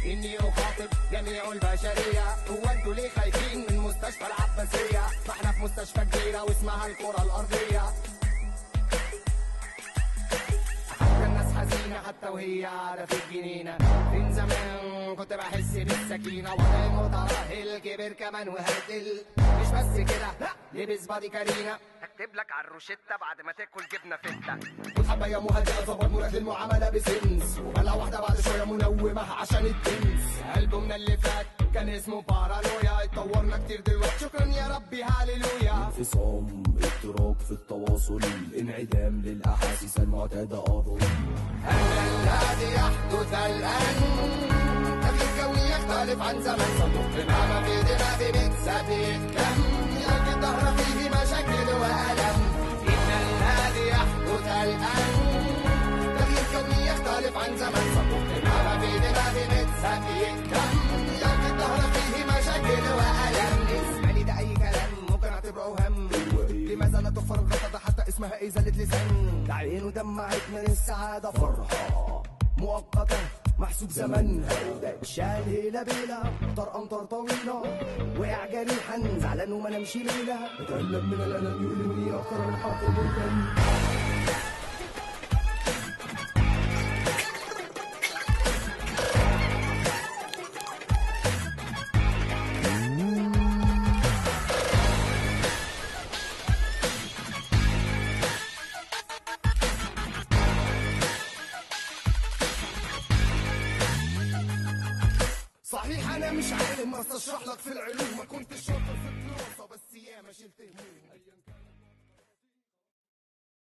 إني أخاطب جميع البشرية هو أنتوا ليه خايفين من مستشفى العباسية ما احنا في مستشفى كبيرة واسمها الكرة الأرضية حتى الناس حزينة حتى وهي قاعدة في الجنينة من زمان كنت بحس بالسكينة وضع المترهل كبر كمان وهرتل مش بس كده لا لبس بادي كارينا اكتب لك على الروشتة بعد ما تاكل جبنة فتة والحباية مهدئة ظبط مراد المعاملة بسنس وبلا واحدة بعد شوية منومة عشان التنس ألبومنا اللي فات كان اسمه بارانويا اتطورنا كتير دلوقتي شكرا يا ربي هاليلويا انفصام اضطراب في التواصل انعدام للأحاسيس المعتادة أظن هل الذي يحدث الآن تغيير كوني يختلف عن زمن صندوق ما في دماغي بتثبت كم يلقي الظهر فيه مشاكل وألم إن الذي يحدث الآن تغيير كوني يختلف عن زمن صندوق ما في دماغي بتثبت كم يلقي الظهر فيه مشاكل وألم اسمع لي ده أي كلام ممكن أعتبره وهم لماذا لا تغفر الغلطة حتى اسمها إيه زلة لسان ده عين ودمعت من السعادة فرحة مؤقتة محسوب زمنها شال هيلا بيلا طر أمطار طويلة وقع جريحا زعلان وما نمشي ليلة اتألم من الألم يؤلمني أكتر من حرف البركان صحيح انا مش عالم بس اشرح لك في العلوم ما كنتش شاطر في